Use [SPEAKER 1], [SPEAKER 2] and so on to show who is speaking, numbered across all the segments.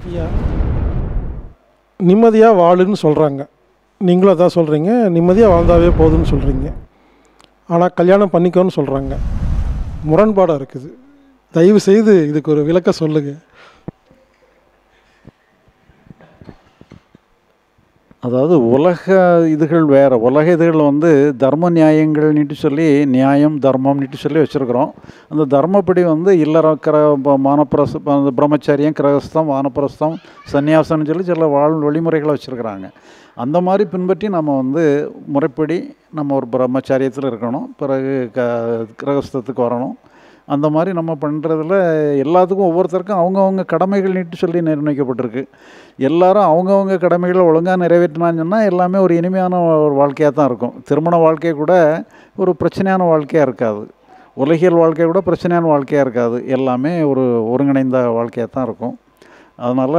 [SPEAKER 1] ஐயா நிம்மதியாக வாழுன்னு சொல்கிறாங்க நீங்களும் அதான் சொல்கிறீங்க நிம்மதியாக வாழ்ந்தாவே போதும்னு சொல்கிறீங்க ஆனால் கல்யாணம் பண்ணிக்கோன்னு சொல்கிறாங்க முரண்பாடாக இருக்குது தயவு செய்து இதுக்கு ஒரு விளக்க சொல்லுங்கள்
[SPEAKER 2] அதாவது உலக இதுகள் வேறு உலக இதுகள் வந்து தர்ம நியாயங்கள்னுட்டு சொல்லி நியாயம் தர்மம்னுட்டு சொல்லி வச்சுருக்குறோம் அந்த தர்மப்படி வந்து இல்லறம் கிர ப- மானப்பிரச அந்த பிரம்மச்சரியம் கிரகஸ்தம் வானப்பிரஸ்தம் சந்நியாசம்னு சொல்லி சில வாழ் வழிமுறைகளை வச்சுருக்குறாங்க அந்த மாதிரி பின்பற்றி நம்ம வந்து முறைப்படி நம்ம ஒரு பிரம்மச்சாரியத்தில் இருக்கணும் பிறகு க கிரகஸ்தத்துக்கு வரணும் அந்த மாதிரி நம்ம பண்ணுறதுல எல்லாத்துக்கும் ஒவ்வொருத்தருக்கும் அவங்கவுங்க கடமைகள் நீட்டு சொல்லி நிர்ணயிக்கப்பட்டிருக்கு எல்லாரும் அவங்கவுங்க கடமைகளை ஒழுங்காக நிறைவேற்றினான்னு சொன்னால் எல்லாமே ஒரு இனிமையான ஒரு வாழ்க்கையாக தான் இருக்கும் திருமண வாழ்க்கை கூட ஒரு பிரச்சனையான வாழ்க்கையாக இருக்காது உலகியல் வாழ்க்கை கூட பிரச்சனையான வாழ்க்கையாக இருக்காது எல்லாமே ஒரு ஒருங்கிணைந்த வாழ்க்கையாக தான் இருக்கும் அதனால்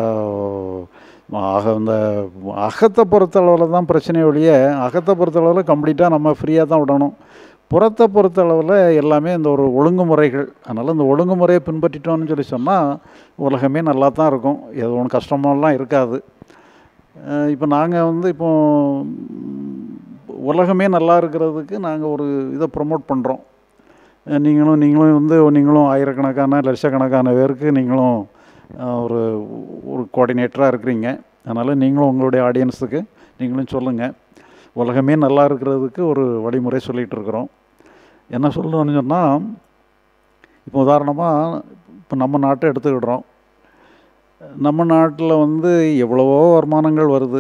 [SPEAKER 2] ஆக இந்த அகத்தை பொறுத்தளவில் தான் பிரச்சனை ஒழிய அகத்தை பொறுத்தளவில் கம்ப்ளீட்டாக நம்ம ஃப்ரீயாக தான் விடணும் புறத்தை பொறுத்தளவில் எல்லாமே இந்த ஒரு ஒழுங்குமுறைகள் அதனால் இந்த ஒழுங்குமுறையை பின்பற்றிட்டோம்னு சொல்லி சொன்னால் உலகமே நல்லா தான் இருக்கும் எது ஒன்றும் கஷ்டமெல்லாம் இருக்காது இப்போ நாங்கள் வந்து இப்போ ம், உலகமே நல்லா இருக்கிறதுக்கு நாங்கள் ஒரு இதை ப்ரொமோட் பண்ணுறோம் நீங்களும் நீங்களும் வந்து நீங்களும் ஆயிரக்கணக்கான லட்சக்கணக்கான பேருக்கு நீங்களும் அஹ், ஒரு ஒரு கோஆர்டினேட்டராக இருக்கிறீங்க அதனால் நீங்களும் உங்களுடைய ஆடியன்ஸுக்கு நீங்களும் சொல்லுங்கள் உலகமே நல்லா இருக்கிறதுக்கு ஒரு வழிமுறை சொல்லிகிட்டு இருக்கிறோம் என்ன சொல்லணும்னு சொன்னால் இப்போ உதாரணமாக இப்போ நம்ம நாட்டை எடுத்துக்கிடுறோம் நம்ம நாட்டில் வந்து எவ்வளவோ வருமானங்கள் வருது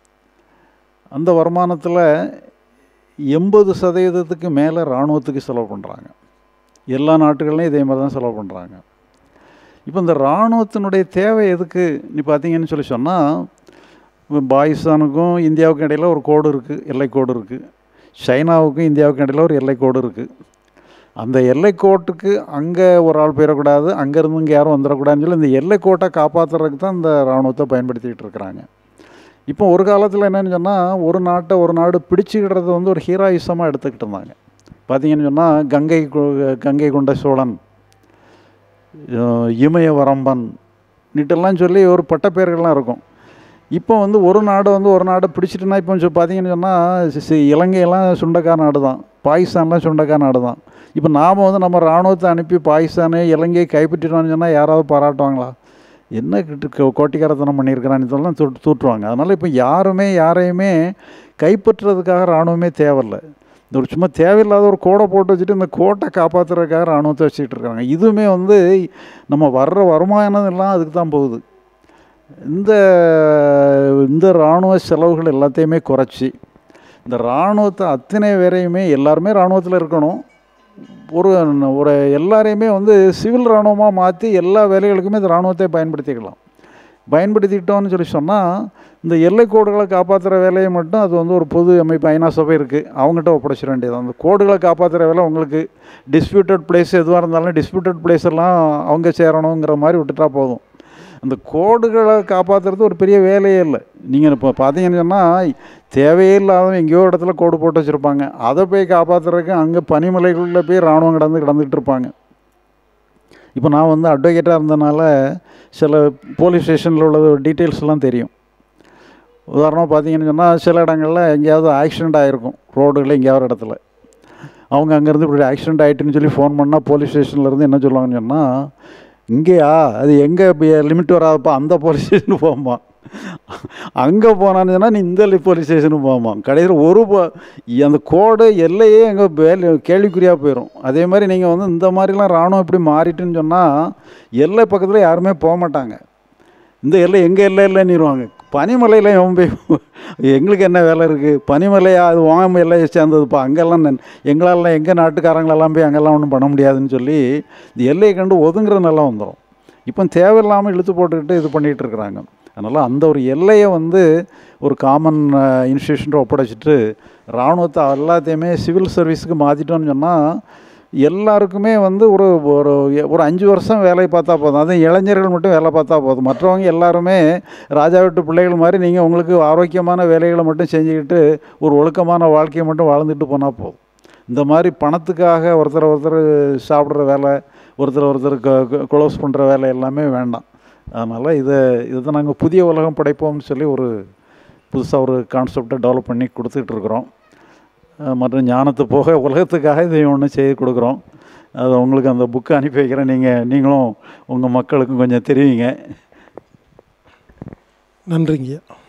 [SPEAKER 2] அந்த வருமானத்தில் எண்பது சதவீதத்துக்கு மேலே இராணுவத்துக்கு செலவு பண்ணுறாங்க எல்லா நாட்டுகள்லையும் இதே மாதிரி தான் செலவு பண்ணுறாங்க இப்போ இந்த இராணுவத்தினுடைய தேவை எதுக்கு நீ பார்த்தீங்கன்னு சொல்லி சொன்னால் பாகிஸ்தானுக்கும் இந்தியாவுக்கும் இடையில் ஒரு கோடு இருக்குது எல்லை கோடு இருக்குது சைனாவுக்கும் இந்தியாவுக்கும் இடையில் ஒரு எல்லை கோடு இருக்குது அந்த எல்லை கோட்டுக்கு அங்கே ஒரு ஆள் போயிடக்கூடாது அங்கேருந்து இங்கே யாரும் வந்துடக்கூடாதுன்னு சொல்லி இந்த எல்லை கோட்டை காப்பாற்றுறதுக்கு தான் இந்த இராணுவத்தை பயன்படுத்திக்கிட்டு இருக்கிறாங்க இப்போ ஒரு காலத்தில் என்னன்னு சொன்னால் ஒரு நாட்டை ஒரு நாடு பிடிச்சிக்கிடுறது வந்து ஒரு ஹீரோயிசமாக எடுத்துக்கிட்டு இருந்தாங்க பார்த்தீங்கன்னு சொன்னால் கங்கை கொ- கங்கை கொண்ட சோழன் அஹ் இமய வரம்பன் நீட்டெல்லாம் சொல்லி ஒரு பட்டப்பேர்கள்லாம் இருக்கும் இப்போ வந்து ஒரு நாடு வந்து ஒரு நாடை பிடிச்சிட்டுனா இப்போ சொ- பார்த்தீங்கன்னு சொன்னால் இலங்கையெல்லாம் சுண்டக்கார நாடு தான் பாகிஸ்தான்லாம் சுண்டக்கார நாடு தான் இப்போ நாம் வந்து நம்ம இராணுவத்தை அனுப்பி பாகிஸ்தானு இலங்கையை கைப்பற்றிட்டோம்னு சொன்னால் யாராவது பாராட்டுவாங்களா என்ன கிட்டு கோ- கோட்டிக்காரத்தனம் பண்ணியிருக்கிறான்னு சொல்லலாம் தூ தூட்டுவாங்க அதனால் இப்போ யாருமே யாரையுமே கைப்பற்றுறதுக்காக இராணுவமே தேவையில்லை இந்த ஒரு சும்மா தேவையில்லாத ஒரு கோடை போட்டு வச்சுட்டு இந்த கோட்டை காப்பாற்றுறதுக்காக இராணுவத்தை வச்சுக்கிட்டு இருக்காங்க இதுவுமே வந்து நம்ம வர்ற வருமானம் எல்லாம் அதுக்கு தான் போகுது இந்த இந்த இராணுவ செலவுகள் எல்லாத்தையுமே குறைச்சி இந்த இராணுவத்தை அத்தனை பேரையுமே எல்லாருமே இராணுவத்தில் இருக்கணும் ஒரு ஒரு எல்லாரையுமே வந்து சிவில் இராணுவமாக மாற்றி எல்லா வேலைகளுக்குமே இந்த இராணுவத்தை பயன்படுத்திக்கலாம் பயன்படுத்திக்கிட்டோம்னு சொல்லி சொன்னால் இந்த எல்லை கோடுகளை காப்பாற்றுற வேலையை மட்டும் அது வந்து ஒரு பொது அமைப்பு ஐநா சபை இருக்குது அவங்ககிட்ட ஒப்படைச்சிட வேண்டியது அந்த கோடுகளை காப்பாற்றுற வேலை உங்களுக்கு டிஸ்பியூட்டட் பிளேஸ் எதுவாக இருந்தாலும் டிஸ்பியூட்டட் பிளேஸ் எல்லாம் அவங்க சேரணுங்கிற மாதிரி விட்டுட்டா போதும் அந்த கோடுகளை காப்பாற்றுறது ஒரு பெரிய வேலையே இல்லை நீங்கள் இப்போ பார்த்தீங்கன்னு சொன்னால் தேவையே இல்லாதவன் எங்கேயோ இடத்துல கோடு போட்டு வச்சுருப்பாங்க அதை போய் காப்பாற்றுறதுக்கு அங்கே பனிமலைகளில் போய் இராணுவம் கிடந்து கிடந்துக்கிட்டு இருப்பாங்க இப்போ நான் வந்து அட்வொகேட்டாக இருந்தனால சில போலீஸ் ஸ்டேஷனில் உள்ள டீட்டெயில்ஸ்லாம் தெரியும் உதாரணமாக பார்த்தீங்கன்னு சொன்னால் சில இடங்களில் எங்கேயாவது ஆக்சிடெண்ட் ஆகிருக்கும் ரோடுகளில் எங்கேயாவது இடத்துல அவங்க அங்கேருந்து இப்படி ஆக்சிடெண்ட் ஆகிட்டுன்னு சொல்லி ஃபோன் பண்ணால் போலீஸ் ஸ்டேஷன்லேருந்து என்ன சொல்லுவாங்கன்னு சொன்னால் இங்கேயா அது எங்கே லிமிட் வராதப்பா அந்த போலீஸ் ஸ்டேஷனுக்கு போகுமா அங்கே போனான்னு சொன்னால் நீ இந்த போலீஸ் ஸ்டேஷனுக்கு போகுமா கடைசியில் ஒரு போ- அந்த கோடு எல்லையே எங்கே வேலை கேள்விக்குறியாக போயிடும் அதே மாதிரி நீங்கள் வந்து இந்த மாதிரிலாம் இராணுவம் இப்படி மாறிட்டுன்னு சொன்னால் எல்லை பக்கத்தில் யாருமே போக மாட்டாங்க இந்த எல்லை எங்கள் எல்லை இல்லைன்னுருவாங்க பனிமலையில் எவன் போய் எங்களுக்கு என்ன வேலை இருக்குது பனிமலையா அது வாங்க எல்லையை சேர்ந்ததுப்பா அங்கெல்லாம் நன்- எங்களால் எங்கள் நாட்டுக்காரங்களெல்லாம் போய் அங்கெல்லாம் ஒன்றும் பண்ண முடியாதுன்னு சொல்லி இந்த எல்லையை கண்டு ஒதுங்குற நல்லா வந்துடும் இப்போ தேவையில்லாமல் இழுத்து போட்டுக்கிட்டு இது பண்ணிகிட்டு இருக்கிறாங்க அதனால் அந்த ஒரு எல்லையை வந்து ஒரு காமன் இன்ஸ்டியூஷன்ட்டு ஒப்படைச்சிட்டு இராணுவத்தை எல்லாத்தையுமே சிவில் சர்வீஸுக்கு மாற்றிட்டோன்னு சொன்னால் எல்லாருக்குமே வந்து ஒரு ஒரு ஒரு அஞ்சு வருஷம் வேலை பார்த்தா போதும் அதுவும் இளைஞர்கள் மட்டும் வேலை பார்த்தா போதும் மற்றவங்க எல்லாருமே ராஜா வீட்டு பிள்ளைகள் மாதிரி நீங்கள் உங்களுக்கு ஆரோக்கியமான வேலைகளை மட்டும் செஞ்சுக்கிட்டு ஒரு ஒழுக்கமான வாழ்க்கையை மட்டும் வாழ்ந்துட்டு போனால் போதும் இந்த மாதிரி பணத்துக்காக ஒருத்தர் ஒருத்தர் சாப்பிட்ற வேலை ஒருத்தர் ஒருத்தர் க்ளோஸ் பண்ணுற வேலை எல்லாமே வேண்டாம் அதனால் இதை இதை நாங்கள் புதிய உலகம் படைப்போம்னு சொல்லி ஒரு புதுசாக ஒரு கான்செப்டை டெவலப் பண்ணி கொடுத்துக்கிட்டு இருக்கிறோம் அஹ் மற்ற ஞானத்து போக உலகத்துக்காக இதை ஒன்று செய்து கொடுக்குறோம் அது உங்களுக்கு அந்த புக்கை அனுப்பி வைக்கிறேன் நீங்கள் நீங்களும் உங்கள் மக்களுக்கும் கொஞ்சம் தெரிவிங்க
[SPEAKER 1] நன்றிங்கய்யா